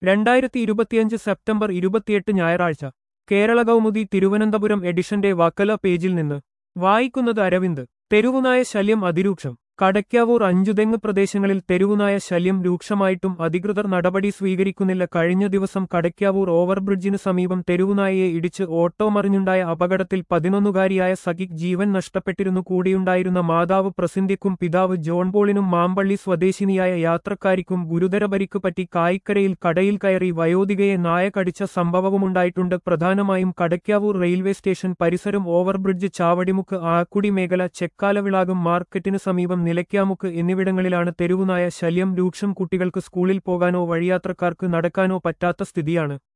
രണ്ടായിരത്തി ഇരുപത്തിയഞ്ച് സെപ്റ്റംബർ ഇരുപത്തിയെട്ട് ഞായറാഴ്ച കേരള കൗമുദി തിരുവനന്തപുരം എഡിഷന്റെ വക്കല പേജിൽ നിന്ന് വായിക്കുന്നത് അരവിന്ദ് തെരുവുനായ ശല്യം അതിരൂക്ഷം കടയ്ക്കാവൂർ അഞ്ചുതെങ്ങ് പ്രദേശങ്ങളിൽ തെരുവുനായ ശല്യം രൂക്ഷമായിട്ടും അധികൃതർ നടപടി സ്വീകരിക്കുന്നില്ല കഴിഞ്ഞ ദിവസം കടയ്ക്കാവൂർ ഓവർബ്രിഡ്ജിന് സമീപം തെരുവുനായയെ ഇടിച്ച് ഓട്ടോ മറിഞ്ഞുണ്ടായ അപകടത്തിൽ പതിനൊന്നുകാരിയായ സഖിക് ജീവൻ നഷ്ടപ്പെട്ടിരുന്നു കൂടിയുണ്ടായിരുന്ന മാതാവ് പ്രസിന്ധ്യക്കും പിതാവ് ജോൺ പോളിനും മാമ്പള്ളി സ്വദേശിനിയായ യാത്രക്കാരിക്കും ഗുരുതര പരിക്ക് പറ്റി കായിക്കരയിൽ കടയിൽ കയറി വയോധികയെ നായ കടിച്ച സംഭവവുമുണ്ടായിട്ടുണ്ട് പ്രധാനമായും കടയ്ക്കാവൂർ റെയിൽവേ സ്റ്റേഷൻ പരിസരം ഓവർബ്രിഡ്ജ് ചാവടിമുക്ക് ആക്കുടി മേഖല ചെക്കാലവിളാകം മാർക്കറ്റിന് സമീപം നിലയ്ക്കാമുക്ക് എന്നിവിടങ്ങളിലാണ് തെരുവുനായ ശല്യം രൂക്ഷം കുട്ടികൾക്ക് സ്കൂളിൽ പോകാനോ വഴിയാത്രക്കാർക്ക് നടക്കാനോ പറ്റാത്ത സ്ഥിതിയാണ്